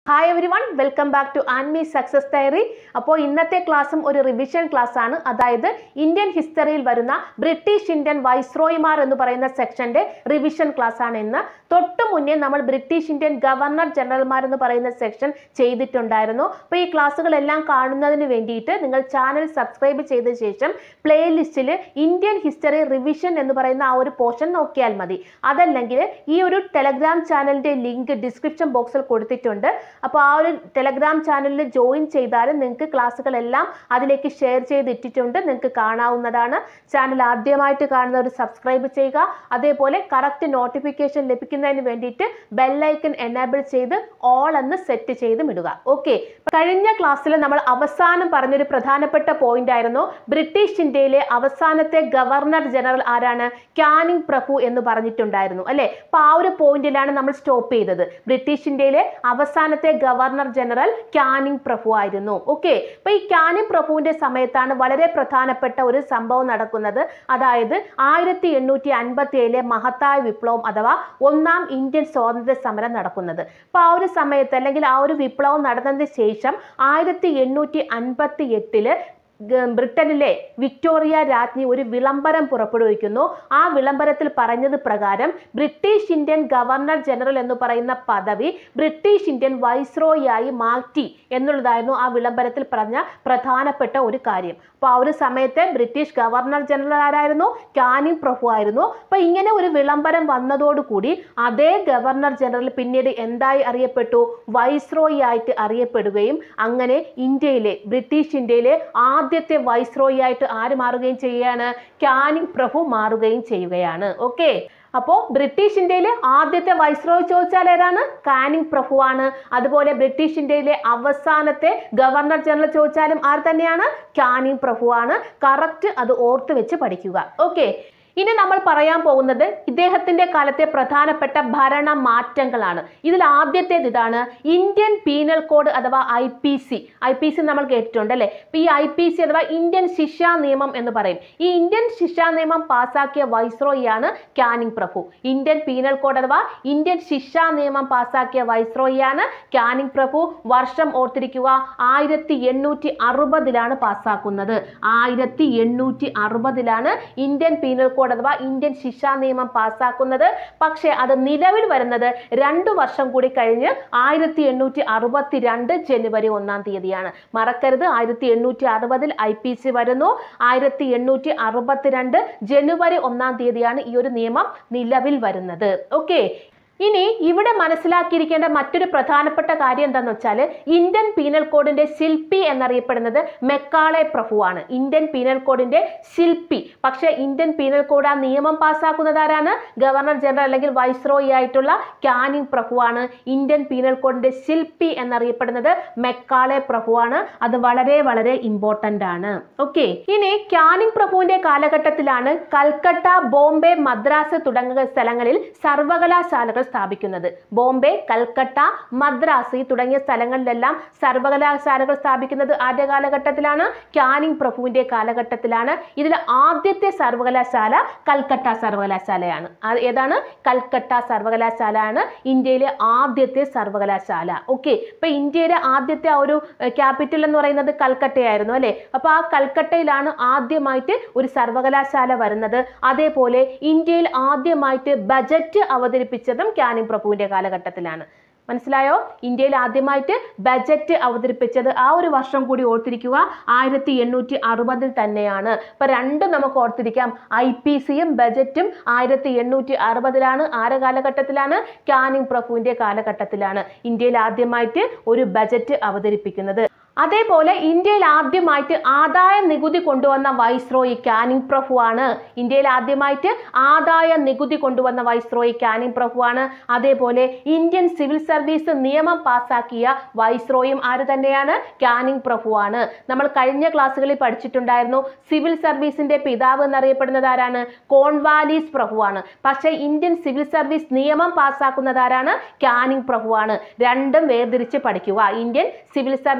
hi everyone welcome back to ആൻമി success diary അപ്പോൾ ഇന്നത്തെ ക്ലാസ്സും ഒരു റിവിഷൻ ക്ലാസ് ആണ് അതായത് ഇന്ത്യൻ ഹിസ്റ്ററിയിൽ വരുന്ന ബ്രിട്ടീഷ് ഇന്ത്യൻ വൈസ്രോയിമാർ എന്ന് പറയുന്ന സെക്ഷന്റെ റിവിഷൻ ക്ലാസ് ആണ് ഇന്ന് തൊട്ട് മുന്നേ നമ്മൾ ബ്രിട്ടീഷ് ഇന്ത്യൻ ഗവർണർ ജനറൽമാർ എന്ന് പറയുന്ന സെക്ഷൻ ചെയ്തിട്ടുണ്ടായിരുന്നു അപ്പോൾ ഈ ക്ലാസ്സുകളെല്ലാം കാണുന്നതിന് വേണ്ടിയിട്ട് നിങ്ങൾ ചാനൽ സബ്സ്ക്രൈബ് ചെയ്ത ശേഷം പ്ലേലിസ്റ്റിൽ ഇന്ത്യൻ ഹിസ്റ്ററി റിവിഷൻ എന്ന് പറയുന്ന ആ ഒരു പോർഷൻ നോക്കിയാൽ മതി അതല്ലെങ്കിൽ ഈ ഒരു ടെലഗ്രാം ചാനലിന്റെ ലിങ്ക് ഡിസ്ക്രിപ്ഷൻ ബോക്സിൽ കൊടുത്തിട്ടുണ്ട് അപ്പോൾ ആ ഒരു ടെലഗ്രാം ചാനലിൽ ജോയിൻ ചെയ്താലും നിങ്ങൾക്ക് ക്ലാസ്സുകളെല്ലാം അതിലേക്ക് ഷെയർ ചെയ്തിട്ടിട്ടുണ്ട് നിങ്ങൾക്ക് കാണാവുന്നതാണ് ചാനൽ ആദ്യമായിട്ട് കാണുന്നവർ സബ്സ്ക്രൈബ് ചെയ്യുക അതേപോലെ കറക്റ്റ് നോട്ടിഫിക്കേഷൻ ലഭിക്കുന്നതിന് വേണ്ടിയിട്ട് ബെല്ലൈക്കൺ എനേബിൾ ചെയ്ത് ഓൾ എന്ന് സെറ്റ് ചെയ്ത് ഇടുക ഓക്കെ കഴിഞ്ഞ ക്ലാസ്സിൽ നമ്മൾ അവസാനം പറഞ്ഞൊരു പ്രധാനപ്പെട്ട പോയിന്റ് ആയിരുന്നു ബ്രിട്ടീഷ് ഇന്ത്യയിലെ അവസാനത്തെ ഗവർണർ ജനറൽ ആരാണ് ക്യാനിങ് പ്രഭു എന്ന് പറഞ്ഞിട്ടുണ്ടായിരുന്നു അല്ലെ അപ്പൊ ആ ഒരു പോയിന്റിലാണ് നമ്മൾ സ്റ്റോപ്പ് ചെയ്തത് ബ്രിട്ടീഷ് ഇന്ത്യയിലെ അവസാനത്തെ ഗവർണർ ജനറൽ ക്യാനിങ് പ്രഭു ആയിരുന്നു ഓക്കെ അപ്പൊ ഈ ക്യാനിങ് പ്രഭുവിന്റെ സമയത്താണ് വളരെ പ്രധാനപ്പെട്ട ഒരു സംഭവം നടക്കുന്നത് അതായത് ആയിരത്തി എണ്ണൂറ്റി അൻപത്തി ഏഴിലെ മഹത്തായ വിപ്ലവം അഥവാ ഒന്നാം ഇന്ത്യൻ സ്വാതന്ത്ര്യ സമരം നടക്കുന്നത് അപ്പൊ ആ ഒരു സമയത്ത് അല്ലെങ്കിൽ ആ ഒരു വിപ്ലവം നടന്നതിന് ശേഷം ആയിരത്തി എണ്ണൂറ്റി അൻപത്തി എട്ടില് ഗ- ബ്രിട്ടനിലെ വിക്ടോറിയ രാജ്ഞി ഒരു വിളംബരം പുറപ്പെടുവിക്കുന്നു ആ വിളംബരത്തിൽ പറഞ്ഞത് പ്രകാരം ബ്രിട്ടീഷ് ഇന്ത്യൻ ഗവർണർ ജനറൽ എന്ന് പറയുന്ന പദവി ബ്രിട്ടീഷ് ഇന്ത്യൻ വൈസ്രോയായി മാറ്റി എന്നുള്ളതായിരുന്നു ആ വിളംബരത്തിൽ പറഞ്ഞ പ്രധാനപ്പെട്ട ഒരു കാര്യം അപ്പോൾ ആ ഒരു സമയത്തെ ബ്രിട്ടീഷ് ഗവർണർ ജനറൽ ആരായിരുന്നു കാനിങ് പ്രഭു ആയിരുന്നു അപ്പൊ ഇങ്ങനെ ഒരു വിളംബരം വന്നതോടുകൂടി അതേ ഗവർണർ ജനറൽ പിന്നീട് എന്തായി അറിയപ്പെട്ടു വൈസ്രോയി ആയിട്ട് അറിയപ്പെടുകയും അങ്ങനെ ഇന്ത്യയിലെ ബ്രിട്ടീഷ് ഇന്ത്യയിലെ ആദ്യത്തെ വൈസ്രോയി ആയിട്ട് ആര് മാറുകയും ചെയ്യുകയാണ് കാനിങ് പ്രഭു മാറുകയും ചെയ്യുകയാണ് ഓക്കെ അപ്പോൾ ബ്രിട്ടീഷ് ഇന്ത്യയിലെ ആദ്യത്തെ വൈസ്രോയ് ചോദിച്ചാൽ ഏതാണ് കാനിങ് പ്രഭുവാണ് അതുപോലെ ബ്രിട്ടീഷ് ഇന്ത്യയിലെ അവസാനത്തെ ഗവർണർ ജനറൽ ചോദിച്ചാലും ആർ തന്നെയാണ് കാനിങ് പ്രഭുവാണ് കറക്റ്റ് അത് ഓർത്ത് വെച്ച് പഠിക്കുക ഓക്കെ ഇനി നമ്മൾ പറയാൻ പോകുന്നത് ഇദ്ദേഹത്തിന്റെ കാലത്തെ പ്രധാനപ്പെട്ട ഭരണ മാറ്റങ്ങളാണ് ഇതിൽ ആദ്യത്തേത് ഇതാണ് ഇന്ത്യൻ പീനൽ കോഡ് അഥവാ I P C I P C നമ്മൾ കേട്ടിട്ടുണ്ട് അല്ലേ ഇപ്പൊ ഈ ഐ പി സി അഥവാ ഇന്ത്യൻ ശിക്ഷാ നിയമം എന്ന് പറയും ഈ ഇന്ത്യൻ ശിക്ഷാ നിയമം പാസാക്കിയ വൈസ്രോയിയാണ് ക്യാനിങ് പ്രഭു ഇന്ത്യൻ പീനൽ കോഡ് അഥവാ ഇന്ത്യൻ ശിക്ഷാ നിയമം പാസാക്കിയ വൈസ്രോയിയാണ് ക്യാനിങ് പ്രഭു വർഷം ഓർത്തിരിക്കുക ആയിരത്തി എണ്ണൂറ്റി അറുപതിലാണ് പാസ്സാക്കുന്നത് ആയിരത്തി എണ്ണൂറ്റി അറുപതിലാണ് ഇന്ത്യൻ പീനൽ കോഡ് അഥവാ ഇന്ത്യൻ ശിക്ഷാ നിയമം പാസ്സാക്കുന്നത് പക്ഷേ അത് നിലവിൽ വരുന്നത് രണ്ടു വർഷം കൂടി കഴിഞ്ഞ് ആയിരത്തി എണ്ണൂറ്റി അറുപത്തി രണ്ട് ജനുവരി ഒന്നാം തീയതിയാണ് മറക്കരുത് ആയിരത്തി എണ്ണൂറ്റി അറുപതിൽ ഐ പി സി വരുന്നു ആയിരത്തി എണ്ണൂറ്റി അറുപത്തിരണ്ട് ജനുവരി ഒന്നാം തീയതിയാണ് ഈ ഒരു നിയമം നിലവിൽ വരുന്നത് ഓക്കെ ഇനി ഇവിടെ മനസ്സിലാക്കിയിരിക്കേണ്ട മറ്റൊരു പ്രധാനപ്പെട്ട കാര്യം എന്താണെന്ന് വെച്ചാൽ ഇന്ത്യൻ പീനൽ കോഡിന്റെ ശില്പി എന്നറിയപ്പെടുന്നത് മെക്കാളെ പ്രഭുവാണ് ഇന്ത്യൻ പീനൽ കോഡിന്റെ ശില്പി പക്ഷേ ഇന്ത്യൻ പീനൽ കോഡ് ആ നിയമം പാസ്സാക്കുന്നത് ആരാണ് ഗവർണർ ജനറൽ അല്ലെങ്കിൽ വൈസ്രോയി ആയിട്ടുള്ള ക്യാനിങ് പ്രഭുവാണ് ഇന്ത്യൻ പീനൽ കോഡിന്റെ ശില്പി എന്നറിയപ്പെടുന്നത് മെക്കാളെ പ്രഭുവാണ് അത് വളരെ വളരെ ഇമ്പോർട്ടന്റ് ആണ് ഓക്കെ ഇനി ക്യാനിങ് പ്രഭുവിന്റെ കാലഘട്ടത്തിലാണ് കൽക്കട്ട ബോംബെ മദ്രാസ് തുടങ്ങിയ സ്ഥലങ്ങളിൽ സർവകലാശാലകൾ സ്ഥാപിക്കുന്നത് ബോംബെ കൽക്കട്ട മദ്രാസ് ഈ തുടങ്ങിയ സ്ഥലങ്ങളിലെല്ലാം സർവകലാശാലകൾ സ്ഥാപിക്കുന്നത് ആദ്യ കാലഘട്ടത്തിലാണ് ക്യാനിങ് പ്രഭുവിന്റെ കാലഘട്ടത്തിലാണ് ഇതിൽ ആദ്യത്തെ സർവകലാശാല കൽക്കട്ട സർവകലാശാലയാണ് അത് ഏതാണ് കൽക്കട്ട സർവകലാശാലയാണ് ഇന്ത്യയിലെ ആദ്യത്തെ സർവകലാശാല ഓക്കെ ഇപ്പൊ ഇന്ത്യയിലെ ആദ്യത്തെ ആ ഒരു ക്യാപിറ്റൽ എന്ന് പറയുന്നത് കൽക്കട്ടയായിരുന്നു അല്ലെ അപ്പൊ ആ കൽക്കട്ടയിലാണ് ആദ്യമായിട്ട് ഒരു സർവകലാശാല വരുന്നത് അതേപോലെ ഇന്ത്യയിൽ ആദ്യമായിട്ട് ബജറ്റ് അവതരിപ്പിച്ചതും ക്യാനിങ് പ്രഭുവിന്റെ കാലഘട്ടത്തിലാണ് മനസ്സിലായോ ഇന്ത്യയിൽ ആദ്യമായിട്ട് ബജറ്റ് അവതരിപ്പിച്ചത് ആ ഒരു വർഷം കൂടി ഓർത്തിരിക്കുക ആയിരത്തി എണ്ണൂറ്റി അറുപതിൽ തന്നെയാണ് ഇപ്പൊ രണ്ടും നമുക്ക് ഓർത്തിരിക്കാം ഐ പി സിയും ബജറ്റും ആയിരത്തി എണ്ണൂറ്റി അറുപതിലാണ് ആര കാലഘട്ടത്തിലാണ് ക്യാനിങ് പ്രഭുവിന്റെ കാലഘട്ടത്തിലാണ് ഇന്ത്യയിൽ ആദ്യമായിട്ട് ഒരു ബജറ്റ് അവതരിപ്പിക്കുന്നത് അതേപോലെ ഇന്ത്യയിൽ ആദ്യമായിട്ട് ആദായ നികുതി കൊണ്ടുവന്ന വൈസ്രോയി കാനിങ് പ്രഭുവാണ് ഇന്ത്യയിൽ ആദ്യമായിട്ട് ആദായ നികുതി കൊണ്ടുവന്ന വൈസ്രോയി കാനിങ് പ്രഭുവാണ് അതേപോലെ ഇന്ത്യൻ സിവിൽ സർവീസ് നിയമം പാസാക്കിയ വൈസ്രോയും ആര് തന്നെയാണ് കാനിങ് പ്രഭുവാണ് നമ്മൾ കഴിഞ്ഞ ക്ലാസ്സുകളിൽ പഠിച്ചിട്ടുണ്ടായിരുന്നു സിവിൽ സർവീസിന്റെ പിതാവ് എന്നറിയപ്പെടുന്നത് ആരാണ് കോൺവാലീസ് പ്രഭുവാണ് പക്ഷേ ഇന്ത്യൻ സിവിൽ സർവീസ് നിയമം പാസാക്കുന്നത് ആരാണ് കാനിങ് പ്രഭുവാണ് രണ്ടും വേർതിരിച്ച് പഠിക്കുക ഇന്ത്യൻ സിവിൽ സർവീസ് നിയമം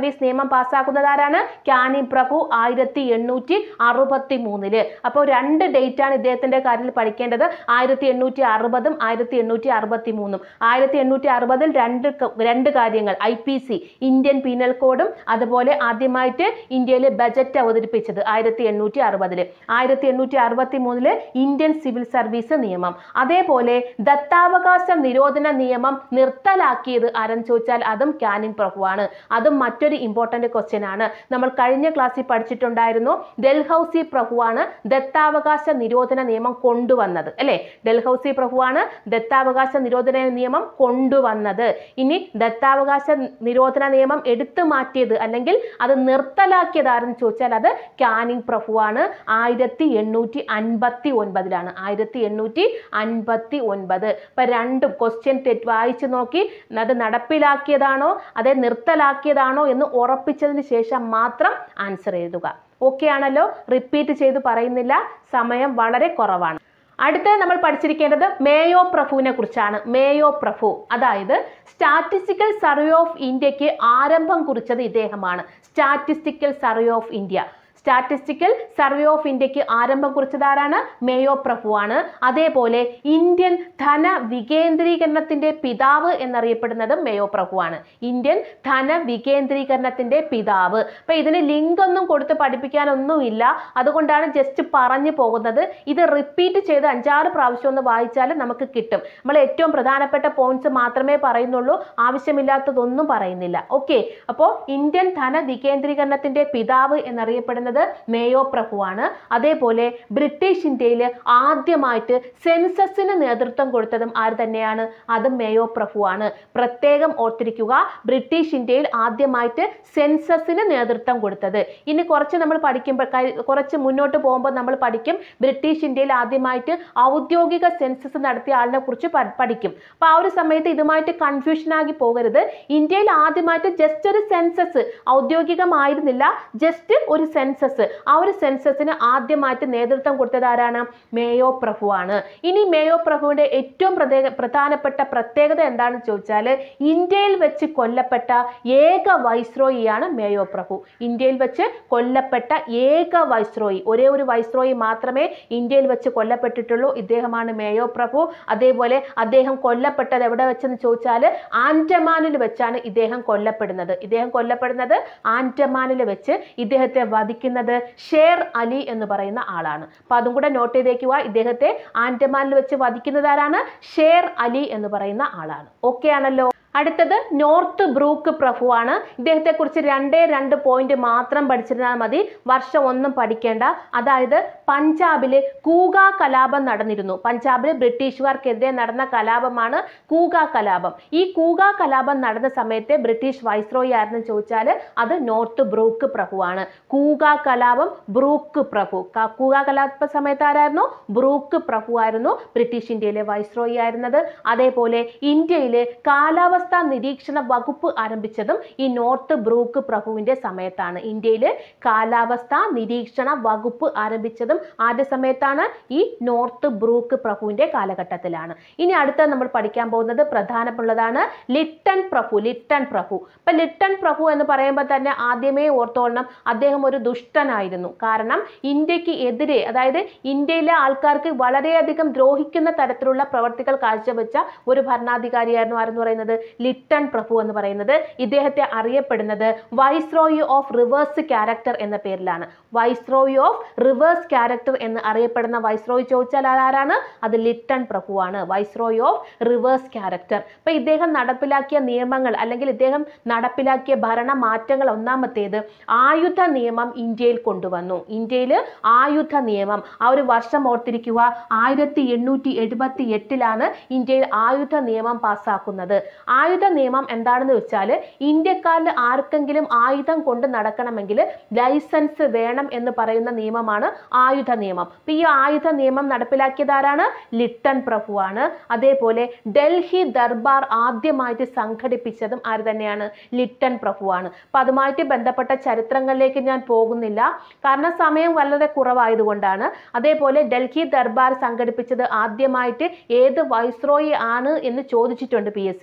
പാസ്സാക്കുന്നത് ആരാണ് ക്യാനിങ് പ്രഭു ആയിരത്തി എണ്ണൂറ്റി അറുപത്തി മൂന്നില് അപ്പോൾ രണ്ട് ഡേറ്റ് ആണ് ഇദ്ദേഹത്തിന്റെ കാര്യത്തിൽ പഠിക്കേണ്ടത് ആയിരത്തി എണ്ണൂറ്റി അറുപതും ആയിരത്തി എണ്ണൂറ്റി അറുപത്തി മൂന്നും ആയിരത്തി എണ്ണൂറ്റി അറുപതിൽ രണ്ട് ക- രണ്ട് കാര്യങ്ങൾ I P C Indian penal കോഡും അതുപോലെ ആദ്യമായിട്ട് ഇന്ത്യയിൽ ബജറ്റ് അവതരിപ്പിച്ചത് ആയിരത്തി എണ്ണൂറ്റി അറുപതില് ആയിരത്തി എണ്ണൂറ്റി അറുപത്തി മൂന്നില് ഇന്ത്യൻ സിവിൽ സർവീസ് നിയമം അതേപോലെ ദത്താവകാശ നിരോധന നിയമം നിർത്തലാക്കിയത് ആരെന്ന് ചോദിച്ചാൽ അതും ക്യാനിങ് പ്രഭുവാണ് അതും മറ്റൊരു ഇമ്പോർട്ടന്റ് ക്വസ്റ്റ്യൻ ആണ് നമ്മൾ കഴിഞ്ഞ ക്ലാസ്സിൽ പഠിച്ചിട്ടുണ്ടായിരുന്നു ഡൽഹൌസി പ്രഭുവാണ് ദത്താവകാശ നിരോധന നിയമം കൊണ്ടുവന്നത് അല്ലെ ഡൽഹൌസി പ്രഭുവാണ് ദത്താവകാശ നിരോധന നിയമം കൊണ്ടുവന്നത് ഇനി ദത്താവകാശ നിരോധന നിയമം എടുത്തു മാറ്റിയത് അല്ലെങ്കിൽ അത് നിർത്തലാക്കിയത് ആരെന്ന് ചോദിച്ചാൽ അത് ക്യാനിങ് പ്രഭുവാണ് ആയിരത്തി എണ്ണൂറ്റി അൻപത്തി ഒൻപതിലാണ് ആയിരത്തി എണ്ണൂറ്റി അൻപത്തി ഒൻപത് ഇപ്പൊ രണ്ടും ക്വസ്റ്റ്യൻ തെറ്റ് വായിച്ചു നോക്കി അത് നടപ്പിലാക്കിയതാണോ അതെ നിർത്തലാക്കിയതാണോ എന്ന് ഉറപ്പിച്ചതിന് ശേഷം മാത്രം ആൻസർ എഴുതുക ഓക്കെ ആണല്ലോ റിപ്പീറ്റ് ചെയ്ത് പറയുന്നില്ല സമയം വളരെ കുറവാണ് അടുത്തത് നമ്മൾ പഠിച്ചിരിക്കേണ്ടത് മേയോ പ്രഭുവിനെ കുറിച്ചാണ് മേയോ പ്രഭു അതായത് സ്റ്റാറ്റിസ്റ്റിക്കൽ സർവേ ഓഫ് ഇന്ത്യക്ക് ആരംഭം കുറിച്ചത് ഇദ്ദേഹമാണ് statistical survey of India statistical survey of ഇന്ത്യക്ക് ആരംഭം കുറിച്ചത് ആരാണ് മേയോ പ്രഭുവാണ് അതേപോലെ ഇന്ത്യൻ ധന വികേന്ദ്രീകരണത്തിന്റെ പിതാവ് എന്നറിയപ്പെടുന്നത് മേയോ പ്രഭുവാണ് ഇന്ത്യൻ ധന വികേന്ദ്രീകരണത്തിന്റെ പിതാവ് അപ്പൊ ഇതിന് ലിങ്ക് ഒന്നും കൊടുത്ത് പഠിപ്പിക്കാനൊന്നുമില്ല അതുകൊണ്ടാണ് ജസ്റ്റ് പറഞ്ഞു പോകുന്നത് ഇത് റിപ്പീറ്റ് ചെയ്ത് അഞ്ചാറ് പ്രാവശ്യം ഒന്ന് വായിച്ചാൽ നമുക്ക് കിട്ടും നമ്മൾ ഏറ്റവും പ്രധാനപ്പെട്ട പോയിന്റ്സ് മാത്രമേ പറയുന്നുള്ളൂ ആവശ്യമില്ലാത്തതൊന്നും പറയുന്നില്ല ഓക്കെ അപ്പോൾ ഇന്ത്യൻ ധന വികേന്ദ്രീകരണത്തിന്റെ പിതാവ് എന്നറിയപ്പെടുന്നത് മേയോ പ്രഭുവാണ് അതേപോലെ ബ്രിട്ടീഷ് ഇന്ത്യയിൽ ആദ്യമായിട്ട് സെൻസസിന് നേതൃത്വം കൊടുത്തതും ആര് തന്നെയാണ് അതും മേയോ പ്രഭുവാണ് പ്രത്യേകം ഓർത്തിരിക്കുക ബ്രിട്ടീഷ് ഇന്ത്യയിൽ ആദ്യമായിട്ട് സെൻസസിന് നേതൃത്വം കൊടുത്തത് ഇനി കുറച്ച് നമ്മൾ പഠിക്കുമ്പോൾ കഴി- കുറച്ച് മുന്നോട്ട് പോകുമ്പോൾ നമ്മൾ പഠിക്കും ബ്രിട്ടീഷ് ഇന്ത്യയിൽ ആദ്യമായിട്ട് ഔദ്യോഗിക സെൻസസ് നടത്തിയ ആളിനെ കുറിച്ച് പ- പഠിക്കും അപ്പൊ ആ ഒരു സമയത്ത് ഇതുമായിട്ട് കൺഫ്യൂഷൻ ആಗಿ പോകരുത് ഇന്ത്യയിൽ ആദ്യമായിട്ട് ജസ്റ്റ് ഒരു സെൻസസ് ഔദ്യോഗികമായിരുന്നില്ല ജസ്റ്റ് ഒരു സെൻസസ് ആ ഒരു സെൻസസിന് ആദ്യമായിട്ട് നേതൃത്വം കൊടുത്തത് ആരാണ് മേയോ പ്രഭുവാണ് ഇനി മേയോ പ്രഭുവിന്റെ ഏറ്റവും പ്രത്യേക പ്രധാനപ്പെട്ട പ്രത്യേകത എന്താണെന്ന് ചോദിച്ചാൽ ഇന്ത്യയിൽ വെച്ച് കൊല്ലപ്പെട്ട ഏക വൈസ്രോയിയാണ് മേയോ പ്രഭു ഇന്ത്യയിൽ വെച്ച് കൊല്ലപ്പെട്ട ഏക വൈസ്രോയി ഒരേ ഒരു വൈസ്രോയി മാത്രമേ ഇന്ത്യയിൽ വെച്ച് കൊല്ലപ്പെട്ടിട്ടുള്ളൂ ഇദ്ദേഹമാണ് മേയോ പ്രഭു അതേപോലെ അദ്ദേഹം കൊല്ലപ്പെട്ടത് എവിടെ വെച്ചെന്ന് ചോദിച്ചാൽ ആൻഡമാനിൽ വെച്ചാണ് ഇദ്ദേഹം കൊല്ലപ്പെടുന്നത് ഇദ്ദേഹം കൊല്ലപ്പെടുന്നത് ആൻഡമാനിൽ വെച്ച് ഇദ്ദേഹത്തെ വധിക്കുന്നത് ഷേർ അലി എന്ന് പറയുന്ന ആളാണ് അപ്പൊ അതും കൂടെ നോട്ട് ചെയ്തേക്കുക ഇദ്ദേഹത്തെ ആൻഡമാനിൽ വെച്ച് വധിക്കുന്നത് ആരാണ് ഷേർ അലി എന്ന് പറയുന്ന ആളാണ് ഓക്കെ ആണല്ലോ അടുത്തത് നോർത്ത് ബ്രൂക്ക് പ്രഭുവാണ് ഇദ്ദേഹത്തെ കുറിച്ച് രണ്ടേ രണ്ട് പോയിന്റ് മാത്രം പഠിച്ചിരുന്നാൽ മതി വർഷം ഒന്നും പഠിക്കേണ്ട അതായത് പഞ്ചാബില് കൂഗ കലാപം നടന്നിരുന്നു പഞ്ചാബിൽ ബ്രിട്ടീഷുകാർക്കെതിരെ നടന്ന കലാപമാണ് കൂഗ കലാപം ഈ കൂഗ കലാപം നടന്ന സമയത്തെ ബ്രിട്ടീഷ് വൈസ്രോയി ആരെന്ന് ചോദിച്ചാൽ അത് നോർത്ത് ബ്രൂക്ക് പ്രഭുവാണ് കൂഗ കലാപം ബ്രൂക്ക് പ്രഭു ക- കൂഗ കലാപ സമയത്ത് ആരായിരുന്നു ബ്രൂക്ക് പ്രഭു ആയിരുന്നു ബ്രിട്ടീഷ് ഇന്ത്യയിലെ വൈസ്രോയി ആയിരുന്നത് അതേപോലെ ഇന്ത്യയിലെ കാലാവസ്ഥ നിരീക്ഷണ വകുപ്പ് ആരംഭിച്ചതും ഈ നോർത്ത് ബ്രൂക്ക് പ്രഭുവിന്റെ സമയത്താണ് ഇന്ത്യയിൽ കാലാവസ്ഥ നിരീക്ഷണ വകുപ്പ് ആരംഭിച്ചതും ആരുടെ സമയത്താണ് ഈ നോർത്ത് ബ്രൂക്ക് പ്രഭുവിന്റെ കാലഘട്ടത്തിലാണ് ഇനി അടുത്ത നമ്മൾ പഠിക്കാൻ പോകുന്നത് പ്രധാനപ്പെട്ടതാണ് ലിട്ടൺ പ്രഭു ലിട്ടൺ പ്രഭു ഇപ്പൊ ലിട്ടൺ പ്രഭു എന്ന് പറയുമ്പോൾ തന്നെ ആദ്യമേ ഓർത്തോളണം അദ്ദേഹം ഒരു ദുഷ്ടനായിരുന്നു കാരണം ഇന്ത്യക്ക് എതിരെ അതായത് ഇന്ത്യയിലെ ആൾക്കാർക്ക് വളരെയധികം ദ്രോഹിക്കുന്ന തരത്തിലുള്ള പ്രവർത്തികൾ കാഴ്ചവെച്ച ഒരു ഭരണാധികാരിയായിരുന്നു ആരെന്ന് പറയുന്നത് ലിട്ടൺ പ്രഭു എന്ന് പറയുന്നത് ഇദ്ദേഹത്തെ അറിയപ്പെടുന്നത് വൈസ്രോയി ഓഫ് റിവേഴ്സ് ക്യാരക്ടർ എന്ന പേരിലാണ് വൈസ്രോയി ഓഫ് റിവേഴ്സ് ക്യാരക്ടർ എന്ന് അറിയപ്പെടുന്ന വൈസ്രോയി ചോദിച്ചാൽ ആരാണ് അത് ലിട്ടൺ പ്രഭുവാണ് വൈസ്രോയി ഓഫ് റിവേഴ്സ് ക്യാരക്ടർ അപ്പൊ ഇദ്ദേഹം നടപ്പിലാക്കിയ നിയമങ്ങൾ അല്ലെങ്കിൽ ഇദ്ദേഹം നടപ്പിലാക്കിയ ഭരണ മാറ്റങ്ങൾ ഒന്നാമത്തേത് ആയുധ നിയമം ഇന്ത്യയിൽ കൊണ്ടുവന്നു ഇന്ത്യയിൽ ആയുധ നിയമം ആ ഒരു വർഷം ഓർത്തിരിക്കുക ആയിരത്തി എണ്ണൂറ്റി എഴുപത്തി എട്ടിലാണ് ഇന്ത്യയിൽ ആയുധ നിയമം പാസ്സാക്കുന്നത് ആയുധ നിയമം എന്താണെന്ന് വെച്ചാൽ ഇന്ത്യക്കാരിൽ ആർക്കെങ്കിലും ആയുധം കൊണ്ട് നടക്കണമെങ്കിൽ ലൈസൻസ് വേണം എന്ന് പറയുന്ന നിയമമാണ് ആയുധ നിയമം അപ്പൊ ഈ ആയുധ നിയമം നടപ്പിലാക്കിയത് ആരാണ് ലിട്ടൺ പ്രഭുവാണ് അതേപോലെ ഡൽഹി ദർബാർ ആദ്യമായിട്ട് സംഘടിപ്പിച്ചതും ആര് തന്നെയാണ് ലിട്ടൺ പ്രഭുവാണ് അപ്പൊ അതുമായിട്ട് ബന്ധപ്പെട്ട ചരിത്രങ്ങളിലേക്ക് ഞാൻ പോകുന്നില്ല കാരണം സമയം വളരെ കുറവായതുകൊണ്ടാണ് അതേപോലെ ഡൽഹി ദർബാർ സംഘടിപ്പിച്ചത് ആദ്യമായിട്ട് ഏത് വൈസ്രോയി ആണ് എന്ന് ചോദിച്ചിട്ടുണ്ട് പി എസ് സി അതുകൊണ്ട്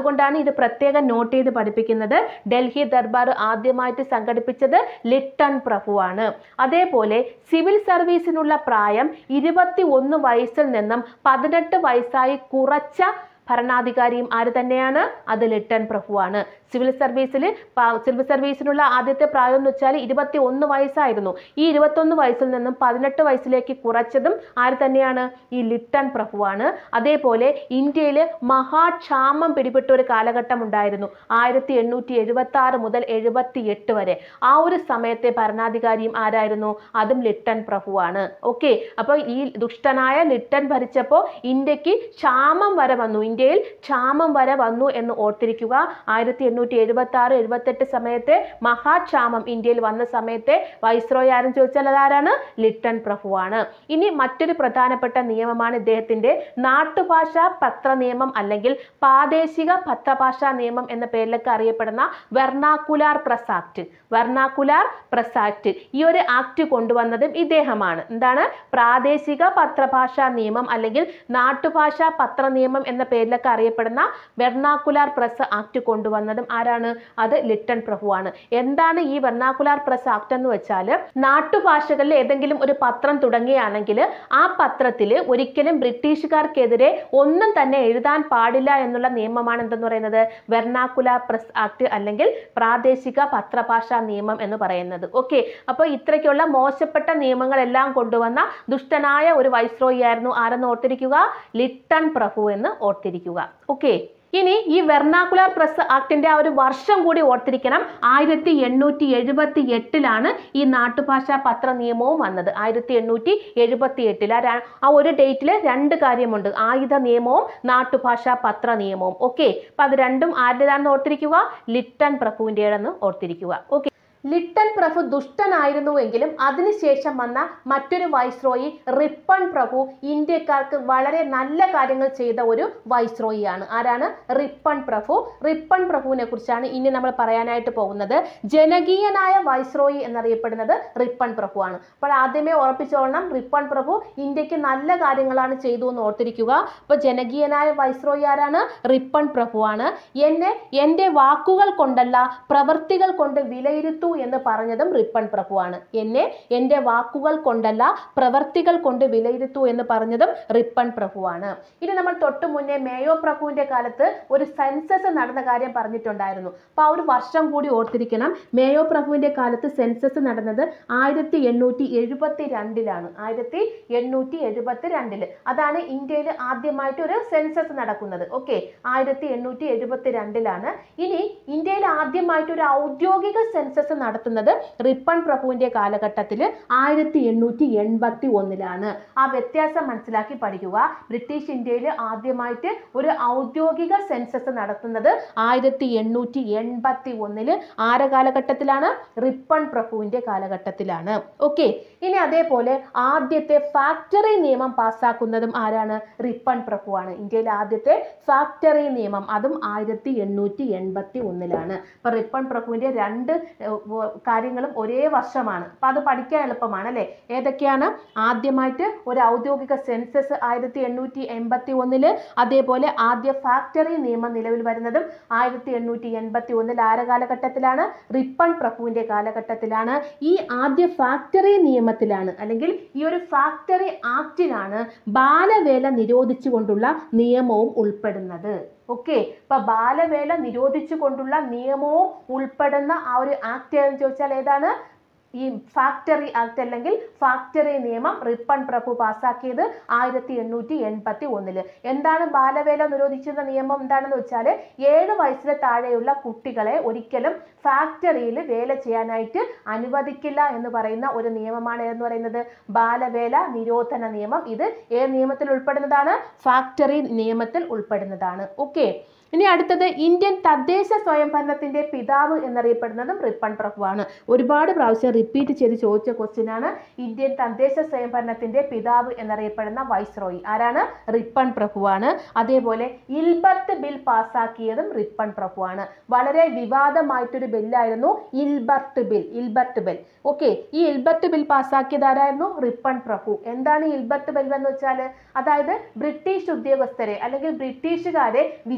അതുകൊണ്ടാണ് ഇത് പ്രത്യേകം നോട്ട് ചെയ്ത് പഠിപ്പിക്കുന്നത് ഡൽഹി ദർബാർ ആദ്യമായിട്ട് സംഘടിപ്പിച്ചത് ലിട്ടൺ പ്രഭുവാണ് അതേപോലെ സിവിൽ സർവീസിനുള്ള പ്രായം ഇരുപത്തി ഒന്ന് വയസ്സിൽ നിന്നും പതിനെട്ട് വയസ്സായി കുറച്ച ഭരണാധികാരിയും ആര് തന്നെയാണ് അത് ലിട്ടൺ പ്രഭുവാണ് സിവിൽ സർവീസിൽ സിവിൽ സർവീസിനുള്ള ആദ്യത്തെ പ്രായം എന്ന് വെച്ചാൽ ഇരുപത്തി ഒന്ന് വയസ്സായിരുന്നു ഈ ഇരുപത്തൊന്ന് വയസ്സിൽ നിന്നും പതിനെട്ട് വയസ്സിലേക്ക് കുറച്ചതും ആര് തന്നെയാണ് ഈ ലിട്ടൺ പ്രഭുവാണ് അതേപോലെ ഇന്ത്യയിൽ മഹാക്ഷാമം പിടിപെട്ട ഒരു കാലഘട്ടം ഉണ്ടായിരുന്നു ആയിരത്തി എണ്ണൂറ്റി എഴുപത്തി ആറ് മുതൽ എഴുപത്തി എട്ട് വരെ ആ ഒരു സമയത്തെ ഭരണാധികാരിയും ആരായിരുന്നു അതും ലിട്ടൺ പ്രഭുവാണ് ഓക്കെ അപ്പോൾ ഈ ദുഷ്ടനായ ലിട്ടൺ ഭരിച്ചപ്പോൾ ഇന്ത്യക്ക് ക്ഷാമം വരെ വന്നു ഇന്ത്യയിൽ ക്ഷാമം വരെ വന്നു എന്ന് ഓർത്തിരിക്കുക ആയിരത്തി എണ്ണൂറ്റി എഴുപത്തി ആറ് എഴുപത്തെട്ട് സമയത്തെ മഹാക്ഷാമം ഇന്ത്യയിൽ വന്ന സമയത്തെ വൈസ്രോയ് ആരും ചോദിച്ചാൽ അതാരാണ് ലിട്ടൺ പ്രഭുവാണ് ഇനി മറ്റൊരു പ്രധാനപ്പെട്ട നിയമമാണ് ഇദ്ദേഹത്തിന്റെ നാട്ടുഭാഷാ പത്ര നിയമം അല്ലെങ്കിൽ പ്രാദേശിക പത്രഭാഷാ നിയമം എന്ന പേരിലൊക്കെ അറിയപ്പെടുന്ന vernacular press act vernacular press act ഈ ഒരു ആക്ട് കൊണ്ടുവന്നതും ഇദ്ദേഹമാണ് എന്താണ് പ്രാദേശിക പത്രഭാഷാ നിയമം അല്ലെങ്കിൽ നാട്ടുഭാഷാ പത്ര നിയമം എന്ന പേരിലൊക്കെ അറിയപ്പെടുന്ന വെർണാക്കുലാർ പ്രസ് ആക്ട് കൊണ്ടുവന്നതും ആരാണ് അത് ലിട്ടൺ പ്രഭുവാണ് എന്താണ് ഈ വെർണാക്കുലാർ പ്രസ് ആക്ട് എന്ന് വെച്ചാൽ നാട്ടുഭാഷകളിൽ ഏതെങ്കിലും ഒരു പത്രം തുടങ്ങുകയാണെങ്കിൽ ആ പത്രത്തിൽ ഒരിക്കലും ബ്രിട്ടീഷുകാർക്കെതിരെ ഒന്നും തന്നെ എഴുതാൻ പാടില്ല എന്നുള്ള നിയമമാണ് എന്തെന്ന് പറയുന്നത് വെർണാക്കുലാർ പ്രസ് ആക്ട് അല്ലെങ്കിൽ പ്രാദേശിക പത്രഭാഷാ നിയമം എന്ന് പറയുന്നത് ഓക്കെ അപ്പോൾ ഇത്രയ്ക്കുള്ള മോശപ്പെട്ട നിയമങ്ങളെല്ലാം കൊണ്ടുവന്ന ദുഷ്ടനായ ഒരു വൈസ്രോയി ആയിരുന്നു ആരെന്ന് ഓർത്തിരിക്കുക ലിട്ടൺ പ്രഭു എന്ന് ഓർത്തിരിക്കുക ഓക്കെ ഇനി ഈ വെർണാക്കുലർ പ്രസ് ആക്ടിന്റെ ആ ഒരു വർഷം കൂടി ഓർത്തിരിക്കണം ആയിരത്തി എണ്ണൂറ്റി എഴുപത്തി എട്ടിലാണ് ഈ നാട്ടുഭാഷാ പത്ര നിയമവും വന്നത് ആയിരത്തി എണ്ണൂറ്റി എഴുപത്തി എട്ടിൽ ആ ര- ആ ഒരു ഡേറ്റിൽ രണ്ട് കാര്യമുണ്ട് ആയുധ നിയമവും നാട്ടുഭാഷാ പത്ര നിയമവും ഓക്കെ അപ്പൊ അത് രണ്ടും ആരുടേതാണെന്ന് ഓർത്തിരിക്കുക ലിട്ടൺ പ്രഭുവിൻ്റെയാണെന്ന് ഓർത്തിരിക്കുക ഓക്കെ ലിട്ടൺ പ്രഭു ദുഷ്ടനായിരുന്നുവെങ്കിലും അതിനുശേഷം വന്ന മറ്റൊരു വൈസ്രോയി റിപ്പൺ പ്രഭു ഇന്ത്യക്കാർക്ക് വളരെ നല്ല കാര്യങ്ങൾ ചെയ്ത ഒരു വൈസ്രോയിയാണ് ആരാണ് റിപ്പൺ പ്രഭു റിപ്പൺ പ്രഭുവിനെ കുറിച്ചാണ് ഇനി നമ്മൾ പറയാനായിട്ട് പോകുന്നത് ജനകീയനായ വൈസ്രോയി എന്നറിയപ്പെടുന്നത് റിപ്പൺ പ്രഭുവാണ് അപ്പോൾ ആദ്യമേ ഉറപ്പിച്ചോളണം റിപ്പൺ പ്രഭു ഇന്ത്യക്ക് നല്ല കാര്യങ്ങളാണ് ചെയ്തു എന്ന് ഓർത്തിരിക്കുക അപ്പോൾ ജനകീയനായ വൈസ്രോയി ആരാണ് റിപ്പൺ പ്രഭുവാണ് എന്നെ എൻ്റെ വാക്കുകൾ കൊണ്ടല്ല പ്രവർത്തികൾ കൊണ്ട് വിലയിരുത്തൂ എന്ന് പറഞ്ഞതും റിപ്പൺ പ്രഭുവാണ് എന്നെ എൻ്റെ വാക്കുകൾ കൊണ്ടല്ല പ്രവർത്തികൾ കൊണ്ട് വിലയിരുത്തൂ എന്ന് പറഞ്ഞതും റിപ്പൺ പ്രഭുവാണ് ഇനി നമ്മൾ തൊട്ടു മുന്നേ മേയോ പ്രഭുവിന്റെ കാലത്ത് ഒരു സെൻസസ് നടന്ന കാര്യം പറഞ്ഞിട്ടുണ്ടായിരുന്നു അപ്പോൾ ആ ഒരു വർഷം കൂടി ഓർത്തിരിക്കണം മേയോ പ്രഭുവിന്റെ കാലത്ത് സെൻസസ് നടന്നത് ആയിരത്തി എണ്ണൂറ്റി എഴുപത്തി രണ്ടിലാണ് ആയിരത്തി എണ്ണൂറ്റി എഴുപത്തി രണ്ടില് അതാണ് ഇന്ത്യയിൽ ആദ്യമായിട്ട് ഒരു സെൻസസ് നടക്കുന്നത് ഓക്കെ ആയിരത്തി എണ്ണൂറ്റി എഴുപത്തി രണ്ടിലാണ് ഇനി ഇന്ത്യയിൽ ആദ്യമായിട്ട് ഒരു ഔദ്യോഗിക സെൻസസ് നടത്തുന്നത് റിപ്പൺ പ്രഭുവിന്റെ കാലഘട്ടത്തിൽ ആയിരത്തി എണ്ണൂറ്റി എൺപത്തി ഒന്നിലാണ് ആ വ്യത്യാസം മനസ്സിലാക്കി പഠിക്കുക ബ്രിട്ടീഷ് ഇന്ത്യയിൽ ആദ്യമായിട്ട് ഒരു ഔദ്യോഗിക സെൻസസ് നടത്തുന്നത് ആയിരത്തി എണ്ണൂറ്റി എൺപത്തി ഒന്നില് ആരെ കാലഘട്ടത്തിലാണ് റിപ്പൺ പ്രഭുവിന്റെ കാലഘട്ടത്തിലാണ് ഓക്കെ ഇനി അതേപോലെ ആദ്യത്തെ ഫാക്ടറി നിയമം പാസ്സാക്കുന്നതും ആരാണ് റിപ്പൺ പ്രഭുവാണ് ഇന്ത്യയിലെ ആദ്യത്തെ ഫാക്ടറി നിയമം അതും ആയിരത്തി എണ്ണൂറ്റി എൺപത്തി ഒന്നിലാണ് അപ്പൊ റിപ്പൺ പ്രഭുവിന്റെ രണ്ട് ഏഹ്, വ- കാര്യങ്ങളും ഒരേ വർഷമാണ് അപ്പൊ അത് പഠിക്കാൻ എളുപ്പമാണ് അല്ലെ ഏതൊക്കെയാണ് ആദ്യമായിട്ട് ഒരു ഔദ്യോഗിക സെൻസസ് ആയിരത്തി എണ്ണൂറ്റി എൺപത്തി ഒന്നില് അതേപോലെ ആദ്യ ഫാക്ടറി നിയമം നിലവിൽ വരുന്നതും ആയിരത്തി എണ്ണൂറ്റി എൺപത്തി ഒന്നിൽ ആര കാലഘട്ടത്തിലാണ് റിപ്പൺ പ്രഭുവിന്റെ കാലഘട്ടത്തിലാണ് ഈ ആദ്യ ഫാക്ടറി നിയമത്തിലാണ് അല്ലെങ്കിൽ ഈ ഒരു ഫാക്ടറി ആക്ടിലാണ് ബാലവേല നിരോധിച്ചുകൊണ്ടുള്ള നിയമവും ഉൾപ്പെടുന്നത് ഓക്കെ ഇപ്പൊ ബാലവേല നിരോധിച്ചുകൊണ്ടുള്ള നിയമവും ഉൾപ്പെടുന്ന ആ ഒരു ആക്ട് ഏതെന്ന് ചോദിച്ചാൽ ഏതാണ് ഈ ഫാക്ടറി ആക്ട് അല്ലെങ്കിൽ ഫാക്ടറി നിയമം റിപ്പൺ പ്രഭു പാസ്സാക്കിയത് ആയിരത്തി എണ്ണൂറ്റി എൺപത്തി ഒന്നില് എന്താണ് ബാലവേല നിരോധിച്ചിരുന്ന നിയമം എന്താണെന്ന് വെച്ചാൽ ഏഴ് വയസ്സിന് താഴെയുള്ള കുട്ടികളെ ഒരിക്കലും ഫാക്ടറിയിൽ വേല ചെയ്യാനായിട്ട് അനുവദിക്കില്ല എന്ന് പറയുന്ന ഒരു നിയമമാണ് എന്ന് പറയുന്നത് ബാലവേല നിരോധന നിയമം ഇത് ഏത് നിയമത്തിൽ ഉൾപ്പെടുന്നതാണ് ഫാക്ടറി നിയമത്തിൽ ഉൾപ്പെടുന്നതാണ് ഓക്കെ ഇനി അടുത്തത് ഇന്ത്യൻ തദ്ദേശ സ്വയംഭരണത്തിന്റെ പിതാവ് എന്നറിയപ്പെടുന്നതും റിപ്പൺ പ്രഭുവാണ് ഒരുപാട് പ്രാവശ്യം റിപ്പീറ്റ് ചെയ്ത് ചോദിച്ച ക്വസ്റ്റ്യൻ ആണ് ഇന്ത്യൻ തദ്ദേശ സ്വയംഭരണത്തിന്റെ പിതാവ് എന്നറിയപ്പെടുന്ന വൈസ്രോയി ആരാണ് റിപ്പൺ പ്രഭുവാണ് അതേപോലെ ഇൽബർട്ട് ബിൽ പാസ്സാക്കിയതും റിപ്പൺ പ്രഭുവാണ് വളരെ വിവാദമായിട്ടൊരു ബില്ലായിരുന്നു Ilbert bill Ilbert bill okay ഈ ഇൽബർട്ട് ബിൽ പാസ്സാക്കിയത് ആരായിരുന്നു റിപ്പൺ പ്രഭു എന്താണ് ഈ ഇൽബർട്ട് ബിൽ എന്ന് വെച്ചാൽ അതായത് ബ്രിട്ടീഷ് ഉദ്യോഗസ്ഥരെ അല്ലെങ്കിൽ ബ്രിട്ടീഷുകാരെ വിചാരണ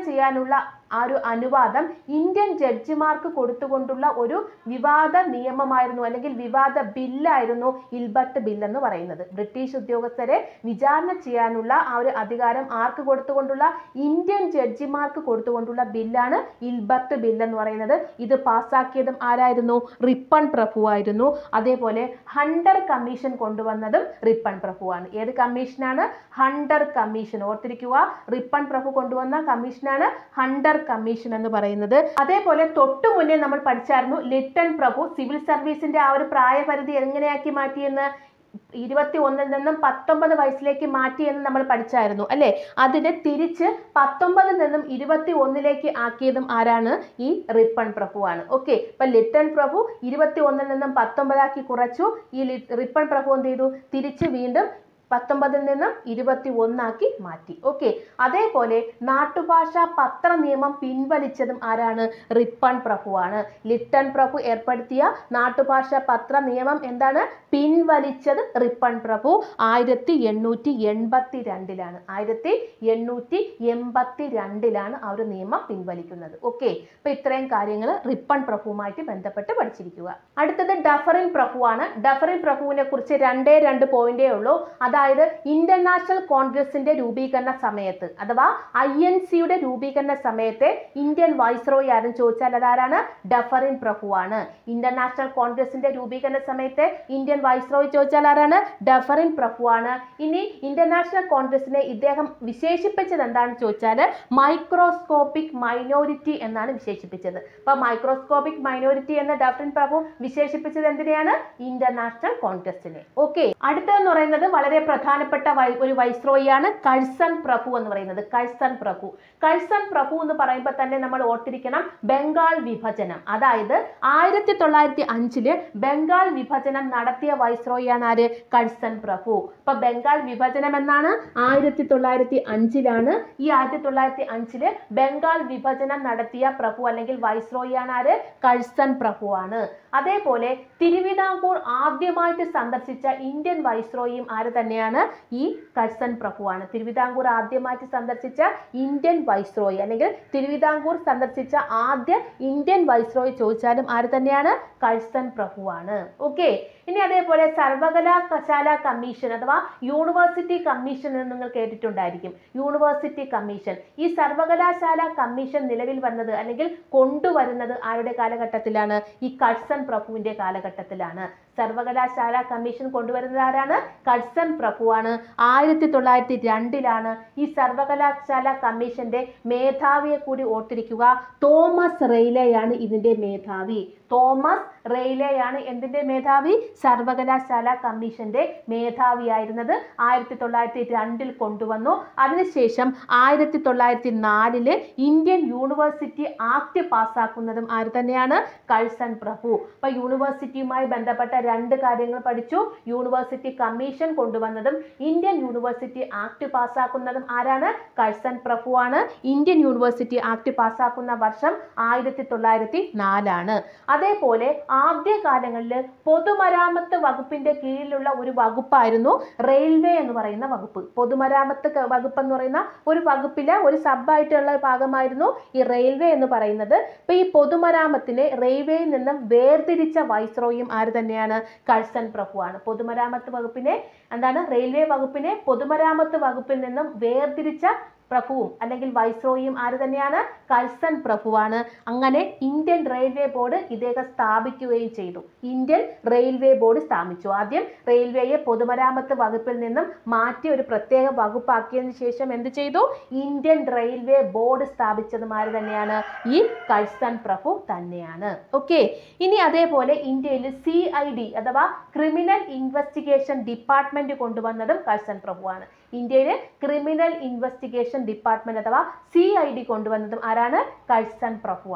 ചെയ്യാനുള്ള ആ ഒരു അനുവാദം ഇന്ത്യൻ ജഡ്ജിമാർക്ക് കൊടുത്തുകൊണ്ടുള്ള ഒരു വിവാദ നിയമമായിരുന്നു അല്ലെങ്കിൽ വിവാദ ബില്ലായിരുന്നു ഇൽബർട്ട് ബിൽ എന്ന് പറയുന്നത് ബ്രിട്ടീഷ് ഉദ്യോഗസ്ഥരെ വിചാരണ ചെയ്യാനുള്ള ആ ഒരു അധികാരം ആർക്ക് കൊടുത്തുകൊണ്ടുള്ള ഇന്ത്യൻ ജഡ്ജിമാർക്ക് കൊടുത്തുകൊണ്ടുള്ള ബില്ലാണ് ഇൽബർട്ട് ബിൽ എന്ന് പറയുന്നത് ഇത് പാസ്സാക്കിയതും ആരായിരുന്നു റിപ്പൺ പ്രഭുവായിരുന്നു അതേപോലെ ഹണ്ടർ കമ്മീഷൻ കൊണ്ടുവന്നതും റിപ്പൺ പ്രഭുവാണ് ഏത് കമ്മീഷനാണ് ഹണ്ടർ കമ്മീഷൻ ഓർത്തിരിക്കുക റിപ്പൺ പ്രഭു കൊണ്ടുവന്ന കമ്മീഷനാണ് ഹണ്ടർ കമ്മീഷൻ എന്ന് പറയുന്നത് അതേപോലെ തൊട്ടു മുന്നേ നമ്മൾ പഠിച്ചായിരുന്നു ലിട്ടൺ പ്രഭു സിവിൽ സർവീസിന്റെ ആ ഒരു പ്രായപരിധി എങ്ങനെയാക്കി മാറ്റിയെന്ന് ഇരുപത്തി ഒന്നിൽ നിന്നും പത്തൊമ്പത് വയസ്സിലേക്ക് മാറ്റി എന്ന് നമ്മൾ പഠിച്ചായിരുന്നു അല്ലേ അതിനെ തിരിച്ച് പത്തൊമ്പതിൽ നിന്നും ഇരുപത്തി ഒന്നിലേക്ക് ആക്കിയതും ആരാണ് ഈ റിപ്പൺ പ്രഭുവാണ് ഓക്കെ ഇപ്പൊ ലിട്ടൺ പ്രഭു ഇരുപത്തി ഒന്നിൽ നിന്നും പത്തൊമ്പതാക്കി കുറച്ചു ഈ ലി- റിപ്പൺ പ്രഭു എന്ത് ചെയ്തു തിരിച്ച് വീണ്ടും പത്തൊമ്പതിൽ നിന്നും ഇരുപത്തി ഒന്നാക്കി മാറ്റി ഓക്കെ അതേപോലെ നാട്ടുഭാഷ പത്ര നിയമം പിൻവലിച്ചതും ആരാണ് റിപ്പൺ പ്രഭുവാണ് ലിട്ടൺ പ്രഭു ഏർപ്പെടുത്തിയ നാട്ടുഭാഷ പത്ര നിയമം എന്താണ് പിൻവലിച്ചത് റിപ്പൺ പ്രഭു ആയിരത്തി എണ്ണൂറ്റി എൺപത്തി രണ്ടിലാണ് ആയിരത്തി എണ്ണൂറ്റി എൺപത്തി രണ്ടിലാണ് ആ ഒരു നിയമം പിൻവലിക്കുന്നത് ഓക്കെ അപ്പൊ ഇത്രയും കാര്യങ്ങൾ റിപ്പൺ പ്രഭുവുമായിട്ട് ബന്ധപ്പെട്ട് പഠിച്ചിരിക്കുക അടുത്തത് ഡഫറിൻ പ്രഭുവാണ് ഡഫറിൻ പ്രഭുവിനെ കുറിച്ച് രണ്ടേ രണ്ട് പോയിന്റേ ഉള്ളൂ അതായത് ഇന്റർനാഷണൽ കോൺഗ്രസിന്റെ രൂപീകരണ സമയത്ത് അഥവാ ഐ എൻ സിയുടെ രൂപീകരണ സമയത്തെ ഇന്ത്യൻ വൈസ്രോയി ആരെന്ന് ചോദിച്ചാൽ അതാരാണ് ഡഫറിൻ പ്രഭുവാണ് ഇന്റർനാഷണൽ കോൺഗ്രസിന്റെ രൂപീകരണ സമയത്തെ ഇന്ത്യൻ വൈസ്രോയി ചോദിച്ചാൽ ആരാണ് ഡഫറിൻ പ്രഭുവാണ് ഇനി ഇന്റർനാഷണൽ കോൺഗ്രസിനെ ഇദ്ദേഹം വിശേഷിപ്പിച്ചത് എന്താണെന്ന് ചോദിച്ചാൽ മൈക്രോസ്കോപ്പിക് മൈനോറിറ്റി എന്നാണ് വിശേഷിപ്പിച്ചത് അപ്പൊ മൈക്രോസ്കോപ്പിക് മൈനോറിറ്റി എന്ന ഡഫറിൻ പ്രഭു വിശേഷിപ്പിച്ചത് എന്തിനെയാണ് ഇന്റർനാഷണൽ കോൺഗ്രസിനെ ഓക്കെ അടുത്തതെന്ന് പറയുന്നത് വളരെ പ്രധാനപ്പെട്ട വൈ- ഒരു വൈസ്രോയിയാണ് കഴ്സൺ പ്രഭു എന്ന് പറയുന്നത് കഴ്സൺ പ്രഭു കഴ്സൺ പ്രഭു എന്ന് പറയുമ്പോൾ തന്നെ നമ്മൾ ഓർത്തിരിക്കണം ബംഗാൾ വിഭജനം അതായത് ആയിരത്തി തൊള്ളായിരത്തി അഞ്ചില് ബംഗാൾ വിഭജനം നടത്തിയ വൈസ്രോയിയാണ് ആര് കഴ്സൺ പ്രഭു അപ്പൊ ബംഗാൾ വിഭജനം എന്നാണ് ആയിരത്തി തൊള്ളായിരത്തി അഞ്ചിലാണ് ഈ ആയിരത്തി തൊള്ളായിരത്തി അഞ്ചില് ബംഗാൾ വിഭജനം നടത്തിയ പ്രഭു അല്ലെങ്കിൽ വൈസ്രോയിയാണ് ആര് കഴ്സൺ പ്രഭുവാണ് അതേപോലെ തിരുവിതാംകൂർ ആദ്യമായിട്ട് സന്ദർശിച്ച ഇന്ത്യൻ വൈസ്രോയിയും ആര് തന്നെയാണ് ഈ കഴ്സൺ പ്രഭുവാണ് തിരുവിതാംകൂർ ആദ്യമായിട്ട് സന്ദർശിച്ച ഇന്ത്യൻ വൈസ്രോയി അല്ലെങ്കിൽ തിരുവിതാംകൂർ സന്ദർശിച്ച ആദ്യ ഇന്ത്യൻ വൈസ്രോയി ചോദിച്ചാലും ആര് തന്നെയാണ് കഴ്സൺ പ്രഭുവാണ് ഓക്കെ ഇനി അതേപോലെ സർവകലാശാല കമ്മീഷൻ അഥവാ യൂണിവേഴ്സിറ്റി കമ്മീഷൻ എന്ന് നിങ്ങൾ കേട്ടിട്ടുണ്ടായിരിക്കും യൂണിവേഴ്സിറ്റി കമ്മീഷൻ ഈ സർവകലാശാല കമ്മീഷൻ നിലവിൽ വന്നത് അല്ലെങ്കിൽ കൊണ്ടുവരുന്നത് ആരുടെ കാലഘട്ടത്തിലാണ് ഈ കഴ്സൺ പ്രഭുവിന്റെ കാലഘട്ടത്തിലാണ് സർവകലാശാല കമ്മീഷൻ കൊണ്ടുവരുന്നത് ആരാണ് കഴ്സൺ പ്രഭുവാണ് ആയിരത്തി തൊള്ളായിരത്തി രണ്ടിലാണ് ഈ സർവകലാശാല കമ്മീഷന്റെ മേധാവിയെ കൂടി ഓർത്തിരിക്കുക തോമസ് റെയ്ലെയാണ് ഇതിന്റെ മേധാവി തോമസ് റെയ്ലെയാണ് എന്തിന്റെ മേധാവി സർവകലാശാല കമ്മീഷന്റെ മേധാവിയായിരുന്നത് ആയിരത്തി തൊള്ളായിരത്തി രണ്ടിൽ കൊണ്ടുവന്നു അതിനുശേഷം ആയിരത്തി തൊള്ളായിരത്തി നാലില് ഇന്ത്യൻ യൂണിവേഴ്സിറ്റി ആക്ട് പാസ്സാക്കുന്നതും ആര് തന്നെയാണ് കഴ്സൺ പ്രഭു അപ്പൊ യൂണിവേഴ്സിറ്റിയുമായി ബന്ധപ്പെട്ട രണ്ട് കാര്യങ്ങൾ പഠിച്ചു യൂണിവേഴ്സിറ്റി കമ്മീഷൻ കൊണ്ടുവന്നതും ഇന്ത്യൻ യൂണിവേഴ്സിറ്റി ആക്ട് പാസ്സാക്കുന്നതും ആരാണ് കഴ്സൺ പ്രഭുവാണ് ഇന്ത്യൻ യൂണിവേഴ്സിറ്റി ആക്ട് പാസ്സാക്കുന്ന വർഷം ആയിരത്തി തൊള്ളായിരത്തി നാലാണ് അതേപോലെ ആദ്യ കാലങ്ങളിൽ പൊതുമരാമത്ത് വകുപ്പിന്റെ കീഴിലുള്ള ഒരു വകുപ്പായിരുന്നു റെയിൽവേ എന്ന് പറയുന്ന വകുപ്പ് പൊതുമരാമത്ത് ക- വകുപ്പ് എന്ന് പറയുന്ന ഒരു വകുപ്പിലെ ഒരു സബായിട്ടുള്ള ഭാഗമായിരുന്നു ഈ റെയിൽവേ എന്ന് പറയുന്നത് ഇപ്പൊ ഈ പൊതുമരാമത്തിനെ റെയിൽവേയിൽ നിന്നും വേർതിരിച്ച വൈസ്രോയും ആര് തന്നെയാണ് കഴ്സൺ പ്രഭുവാണ് പൊതുമരാമത്ത് വകുപ്പിനെ എന്താണ് റെയിൽവേ വകുപ്പിനെ പൊതുമരാമത്ത് വകുപ്പിൽ നിന്നും വേർതിരിച്ച പ്രഭുവും അല്ലെങ്കിൽ വൈസ്രോയും ആര് തന്നെയാണ് കഴ്സൺ പ്രഭുവാണ് അങ്ങനെ ഇന്ത്യൻ റെയിൽവേ ബോർഡ് ഇദ്ദേഹം സ്ഥാപിക്കുകയും ചെയ്തു ഇന്ത്യൻ റെയിൽവേ ബോർഡ് സ്ഥാപിച്ചു ആദ്യം റെയിൽവേയെ പൊതുമരാമത്ത് വകുപ്പിൽ നിന്നും മാറ്റി ഒരു പ്രത്യേക വകുപ്പാക്കിയതിനു ശേഷം എന്ത് ചെയ്തു ഇന്ത്യൻ റെയിൽവേ ബോർഡ് സ്ഥാപിച്ചതും ആര് തന്നെയാണ് ഈ കഴ്സൺ പ്രഭു തന്നെയാണ് ഓക്കെ ഇനി അതേപോലെ ഇന്ത്യയിൽ സി ഐ ഡി അഥവാ ക്രിമിനൽ ഇൻവെസ്റ്റിഗേഷൻ ഡിപ്പാർട്ട്മെന്റ് കൊണ്ടുവന്നതും കഴ്സൺ പ്രഭുവാണ് ഇന്ത്യയിൽ ക്രിമിനൽ ഇൻവെസ്റ്റിഗേഷൻ ഡിപ്പാർട്ട്മെന്റ് അഥവാ സി ഐ ഡി കൊണ്ടുവന്നതും ആരാണ് കഴ്സൺ പ്രഭുവാണ്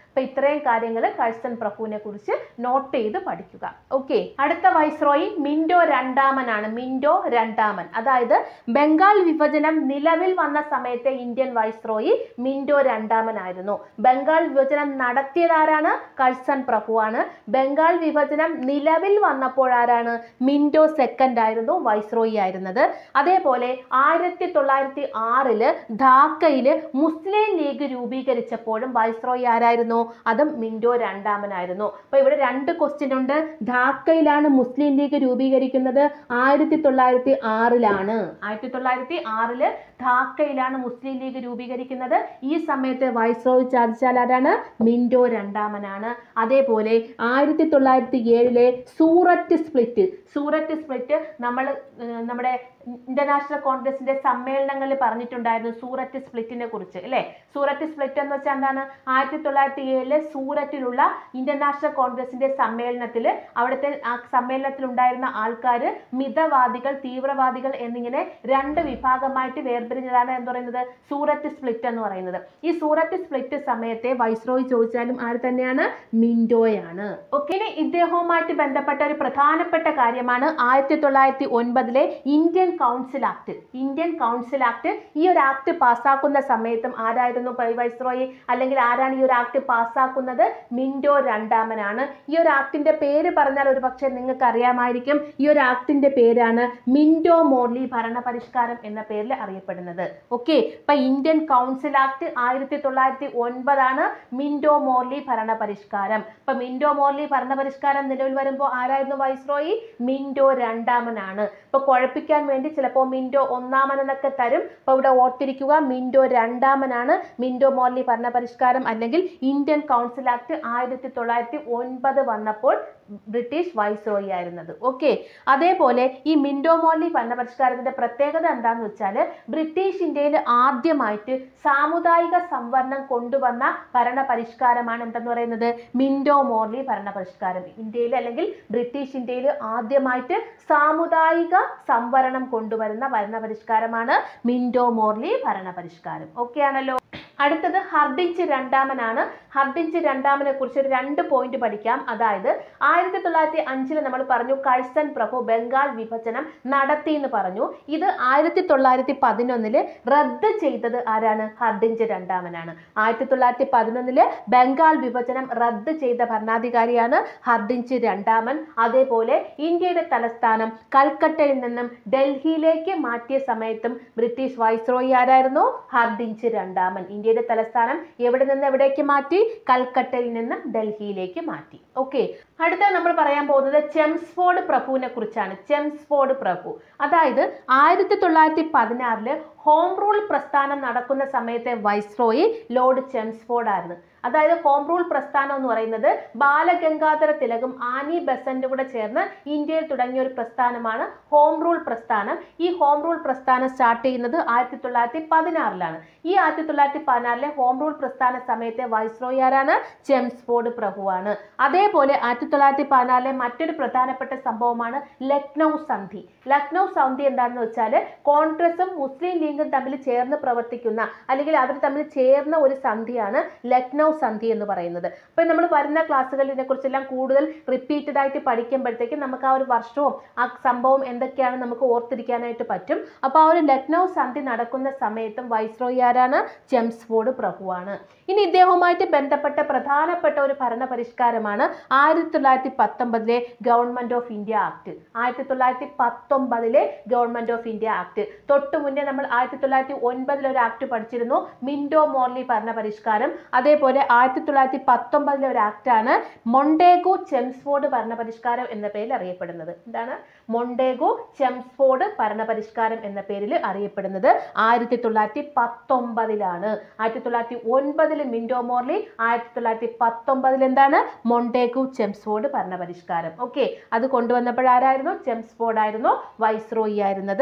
അപ്പൊ ഇത്രയും കാര്യങ്ങൾ കഴ്സൺ പ്രഭുവിനെ കുറിച്ച് നോട്ട് ചെയ്ത് പഠിക്കുക ഓക്കെ അടുത്ത വൈസ്രോയി മിൻഡോ രണ്ടാമനാണ് മിൻഡോ രണ്ടാമൻ അതായത് ബംഗാൾ വിഭജനം നിലവിൽ വന്ന സമയത്തെ ഇന്ത്യൻ വൈസ്രോയി മിൻഡോ രണ്ടാമനായിരുന്നു ബംഗാൾ വിഭജനം നടത്തിയതാരാണ് കഴ്സൺ പ്രഭുവാണ് ബംഗാൾ വിഭജനം നിലവിൽ വന്നപ്പോൾ ആരാണ് മിൻഡോ സെക്കൻഡ് ആയിരുന്നു വൈസ്രോയി ആയിരുന്നത് അതേപോലെ ആയിരത്തി തൊള്ളായിരത്തി ആറില് ധാക്കയില് മുസ്ലിം ലീഗ് രൂപീകരിച്ചപ്പോഴും വൈസ്രോയി ആരായിരുന്നു അതും മിൻഡോ രണ്ടാമനായിരുന്നു അപ്പൊ ഇവിടെ രണ്ട് ക്വസ്റ്റ്യൻ ഉണ്ട് ധാക്കയിലാണ് മുസ്ലിം ലീഗ് രൂപീകരിക്കുന്നത് ആയിരത്തി തൊള്ളായിരത്തി ആറിലാണ് ആയിരത്തി തൊള്ളായിരത്തി ആറില് ധാക്കയിലാണ് മുസ്ലിം ലീഗ് രൂപീകരിക്കുന്നത് ഈ സമയത്ത് വൈസ്രോയി ചാർച്ചാൽ ആരാണ് മിൻഡോ രണ്ടാമനാണ് അതേപോലെ ആയിരത്തി തൊള്ളായിരത്തി ഏഴിലെ സൂററ്റ് സ്പ്ലിറ്റ് സൂററ്റ് സ്പ്ലിറ്റ് നമ്മൾ നമ്മുടെ ഇന്റർനാഷണൽ കോൺഗ്രസിന്റെ സമ്മേളനങ്ങളിൽ പറഞ്ഞിട്ടുണ്ടായിരുന്നു സൂററ്റ് സ്പ്ലിറ്റിനെ കുറിച്ച് അല്ലേ സൂററ്റ് സ്പ്ലിറ്റ് എന്ന് വെച്ചാൽ എന്താണ് ആയിരത്തി തൊള്ളായിരത്തി ഏഴിലെ സൂററ്റിലുള്ള ഇന്റർനാഷണൽ കോൺഗ്രസിന്റെ സമ്മേളനത്തിൽ അവിടുത്തെ ആ സമ്മേളനത്തിൽ ഉണ്ടായിരുന്ന ആൾക്കാർ മിതവാദികൾ തീവ്രവാദികൾ എന്നിങ്ങനെ രണ്ട് വിഭാഗമായിട്ട് വേർതിരിഞ്ഞതാണ് എന്ന് പറയുന്നത് സൂററ്റ് സ്പ്ലിറ്റ് എന്ന് പറയുന്നത് ഈ സൂററ്റ് സ്പ്ലിറ്റ് സമയത്തെ വൈസ്രോയി ചോദിച്ചാലും ആര് തന്നെയാണ് മിൻഡോയാണ് ഓക്കെ ഇനി ഇദ്ദേഹവുമായിട്ട് ബന്ധപ്പെട്ട ഒരു പ്രധാനപ്പെട്ട കാര്യമാണ് ആയിരത്തി തൊള്ളായിരത്തി ഒൻപതിലെ Indian council act Indian council act ഈ ഒരു ആക്ട് പാസ്സാക്കുന്ന സമയത്തും ആരായിരുന്നു പൈ വൈസ്രോയി അല്ലെങ്കിൽ ആരാണ് ഈ ഒരു ആക്ട് പാസ്സാക്കുന്നത് മിൻഡോ രണ്ടാമനാണ് ഈ ഒരു ആക്ടിന്റെ പേര് പറഞ്ഞാൽ ഒരു പക്ഷേ നിങ്ങൾക്ക് അറിയാമായിരിക്കും ഈ ഒരു ആക്ടിന്റെ പേരാണ് മിൻഡോ മോർലി ഭരണ പരിഷ്കാരം എന്ന പേരിൽ അറിയപ്പെടുന്നത് ഓക്കെ ഇപ്പൊ ഇന്ത്യൻ കൗൺസിൽ ആക്ട് ആയിരത്തി തൊള്ളായിരത്തി ഒൻപതാണ് മിൻഡോ മോർലി ഭരണ പരിഷ്കാരം ഇപ്പൊ മിൻഡോ മോർലി ഭരണ പരിഷ്കാരം നിലവിൽ വരുമ്പോൾ ആരായിരുന്നു വൈസ്രോയി മിൻഡോ രണ്ടാമനാണ് ഇപ്പൊ കുഴപ്പിക്കാൻ വേണ്ടി ചിലപ്പോൾ മിൻഡോ ഒന്നാമൻ എന്നൊക്കെ തരും അപ്പൊ ഇവിടെ ഓർത്തിരിക്കുക മിൻഡോ രണ്ടാമനാണ് മിൻഡോ മോർലി ഭരണ പരിഷ്കാരം അല്ലെങ്കിൽ ഇന്ത്യൻ കൗൺസിൽ ആക്ട് ആയിരത്തി തൊള്ളായിരത്തി ഒൻപത് വന്നപ്പോൾ ബ്രിട്ടീഷ് വൈസ്രോയി ആയിരുന്നത് ഓക്കെ അതേപോലെ ഈ മിൻഡോ മോർലി ഭരണ പരിഷ്കാരത്തിന്റെ പ്രത്യേകത എന്താന്ന് വെച്ചാൽ ബ്രിട്ടീഷ് ഇന്ത്യയിൽ ആദ്യമായിട്ട് സാമുദായിക സംവരണം കൊണ്ടുവന്ന ഭരണ പരിഷ്കാരമാണ് എന്തെന്ന് പറയുന്നത് മിൻഡോ മോർലി ഭരണ പരിഷ്കാരം ഇന്ത്യയിൽ അല്ലെങ്കിൽ ബ്രിട്ടീഷ് ഇന്ത്യയിൽ ആദ്യമായിട്ട് സാമുദായിക സംവരണം കൊണ്ടുവരുന്ന ഭരണ പരിഷ്കാരമാണ് മിൻഡോ മോർലി ഭരണ പരിഷ്കാരം ഓക്കെ ആണല്ലോ അടുത്തത് ഹർഡിഞ്ച് രണ്ടാമനാണ് ഹർഡിഞ്ച് രണ്ടാമനെ കുറിച്ച് ഒരു രണ്ട് പോയിന്റ് പഠിക്കാം അതായത് ആയിരത്തി തൊള്ളായിരത്തി അഞ്ചിൽ നമ്മൾ പറഞ്ഞു കഴ്സൺ പ്രഭു ബംഗാൾ വിഭജനം നടത്തി എന്ന് പറഞ്ഞു ഇത് ആയിരത്തി തൊള്ളായിരത്തി പതിനൊന്നില് റദ്ദ് ചെയ്തത് ആരാണ് ഹർഡിഞ്ച് രണ്ടാമനാണ് ആയിരത്തി തൊള്ളായിരത്തി പതിനൊന്നില് ബംഗാൾ വിഭജനം റദ്ദ് ചെയ്ത ഭരണാധികാരിയാണ് ഹർഡിഞ്ച് രണ്ടാമൻ അതേപോലെ ഇന്ത്യയുടെ തലസ്ഥാനം കൽക്കട്ടയിൽ നിന്നും ഡൽഹിയിലേക്ക് മാറ്റിയ സമയത്തും ബ്രിട്ടീഷ് വൈസ്രോയി ആരായിരുന്നു ഹർഡിഞ്ച് രണ്ടാമൻ ഇന്ത്യയുടെ തലസ്ഥാനം എവിടെ നിന്ന് എവിടേക്ക് മാറ്റി കൽക്കട്ടയിൽ നിന്ന് ഡൽഹിയിലേക്ക് മാറ്റി ഓക്കെ അടുത്ത നമ്മൾ പറയാൻ പോകുന്നത് ചെംസ്ഫോർഡ് പ്രഭുവിനെ കുറിച്ചാണ് ചെംസ്ഫോർഡ് പ്രഭു അതായത് ആയിരത്തി തൊള്ളായിരത്തി പതിനാറില് ഹോം റൂൾ പ്രസ്ഥാനം നടക്കുന്ന സമയത്തെ വൈസ്രോയി ലോർഡ് ചെംസ്ഫോർഡ് ആയിരുന്നു അതായത് ഹോം റൂൾ പ്രസ്ഥാനം എന്ന് പറയുന്നത് ബാലഗംഗാധര തിലകും ആനി ബെസന്റും കൂടെ ചേർന്ന് ഇന്ത്യയിൽ തുടങ്ങിയ ഒരു പ്രസ്ഥാനമാണ് ഹോം റൂൾ പ്രസ്ഥാനം ഈ ഹോം റൂൾ പ്രസ്ഥാനം സ്റ്റാർട്ട് ചെയ്യുന്നത് ആയിരത്തി തൊള്ളായിരത്തി പതിനാറിലാണ് ഈ ആയിരത്തി തൊള്ളായിരത്തി പതിനാറിലെ ഹോം റൂൾ പ്രസ്ഥാന സമയത്തെ വൈസ്രോയി ആരാണ് ചെംസ്ഫോർഡ് പ്രഭുവാണ് അതേപോലെ ആയിരത്തി തൊള്ളായിരത്തി പതിനാറിലെ മറ്റൊരു പ്രധാനപ്പെട്ട സംഭവമാണ് ലക്നൗ സന്ധി ലക്നൗ സന്ധി എന്താണെന്ന് വെച്ചാൽ കോൺഗ്രസും മുസ്ലിം ലീഗും തമ്മിൽ ചേർന്ന് പ്രവർത്തിക്കുന്ന അല്ലെങ്കിൽ അവർ തമ്മിൽ ചേർന്ന ഒരു സന്ധിയാണ് ലക്നൗ സന്ധി എന്ന് പറയുന്നത് അപ്പോൾ നമ്മൾ വരുന്ന ക്ലാസ്സുകളിൽ ഇതിനെക്കുറിച്ചെല്ലാം കൂടുതൽ റിപ്പീറ്റഡ് ആയിട്ട് പഠിക്കുമ്പോഴത്തേക്കും നമുക്ക് ആ ഒരു വർഷവും ആ സംഭവം എന്തൊക്കെയാണ് നമുക്ക് ഓർത്തിരിക്കാനായിട്ട് പറ്റും അപ്പോൾ ആ ഒരു ലക്നൗ സന്ധി നടക്കുന്ന സമയത്തും വൈസ്രോയി ആരാണ് ചെംസ്ഫോർഡ് പ്രഭുവാണ് ഇനി ഇദ്ദേഹവുമായിട്ട് ബന്ധപ്പെട്ട പ്രധാനപ്പെട്ട ഒരു ഭരണ പരിഷ്കാരമാണ് ആയിരത്തി തൊള്ളായിരത്തി പത്തൊമ്പതിലെ ഗവൺമെന്റ് ഓഫ് ഇന്ത്യ ആക്ട് ആയിരത്തി തൊള്ളായിരത്തി പത്തൊമ്പതിലെ ഗവൺമെന്റ് ഓഫ് ഇന്ത്യ ആക്ട് തൊട്ടു മുന്നേ നമ്മൾ ആയിരത്തി തൊള്ളായിരത്തി ഒൻപതിൽ ഒരു ആക്ട് പഠിച്ചിരുന്നു മിൻഡോ മോർലി ഭരണ പരിഷ്കാരം അതേപോലെ ആയിരത്തി തൊള്ളായിരത്തി പത്തൊമ്പതിലെ ഒരു ആക്ടാണ് മൊണ്ടേഗോ ചെംസ്ഫോർഡ് ഭരണ പരിഷ്കാരം എന്ന പേരിൽ അറിയപ്പെടുന്നത് എന്താണ് മൊണ്ടേഗോ ചെംസ്ഫോർഡ് ഭരണ പരിഷ്കാരം എന്ന പേരിൽ അറിയപ്പെടുന്നത് ആയിരത്തി തൊള്ളായിരത്തി പത്തൊമ്പതിലാണ് ആയിരത്തി തൊള്ളായിരത്തി ഒൻപതിൽ മിൻഡോ മോർലി ആയിരത്തി തൊള്ളായിരത്തി പത്തൊമ്പതിൽ എന്താണ് മൊണ്ടേഗു ചെംസ്ഫോർഡ് ഭരണ പരിഷ്കാരം ഓക്കെ അത് കൊണ്ടുവന്നപ്പോഴാരായിരുന്നു ചെംസ്ഫോർഡ് ആയിരുന്നു വൈസ്രോയി ആയിരുന്നത്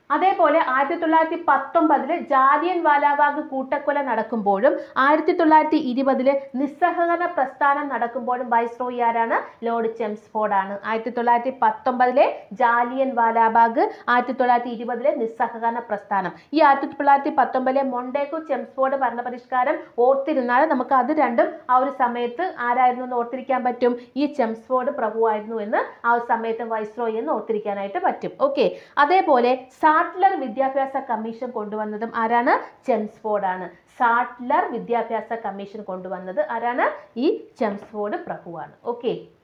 അതേപോലെ ആയിരത്തി തൊള്ളായിരത്തി പത്തൊമ്പതില് ജാലിയൻ വാലാബാഗ് കൂട്ടക്കൊല നടക്കുമ്പോഴും ആയിരത്തി തൊള്ളായിരത്തി ഇരുപതില് നിസ്സഹകരണ പ്രസ്ഥാനം നടക്കുമ്പോഴും വൈസ്രോയി ആരാണ് ലോർഡ് ചെംസ്ഫോർഡ് ആണ് ആയിരത്തി തൊള്ളായിരത്തി പത്തൊമ്പതിലെ ജാലിയൻ വാലാബാഗ് ആയിരത്തി തൊള്ളായിരത്തി ഇരുപതിലെ നിസ്സഹകരണ പ്രസ്ഥാനം ഈ ആയിരത്തി തൊള്ളായിരത്തി പത്തൊമ്പതിലെ മൊണ്ടേക്കു ചെംസ്ഫോർഡ് ഭരണപരിഷ്കാരം ഓർത്തിരുന്നാൽ നമുക്ക് അത് രണ്ടും ആ ഒരു സമയത്ത് ആരായിരുന്നു എന്ന് ഓർത്തിരിക്കാൻ പറ്റും ഈ ചെംസ്ഫോർഡ് പ്രഭുവായിരുന്നു എന്ന് ആ ഒരു സമയത്ത് വൈസ്രോയി എന്ന് ഓർത്തിരിക്കാനായിട്ട് പറ്റും ഓക്കെ അതേപോലെ സാട്ട്ലർ വിദ്യാഭ്യാസ കമ്മീഷൻ കൊണ്ടുവന്നതും ആരാണ് ചെംസ്ഫോർഡ് ആണ് സാട്ട്ലർ വിദ്യാഭ്യാസ കമ്മീഷൻ കൊണ്ടുവന്നത് ആരാണ് ഈ ചെംസ്ഫോർഡ് പ്രഭുവാണ് ഓക്കെ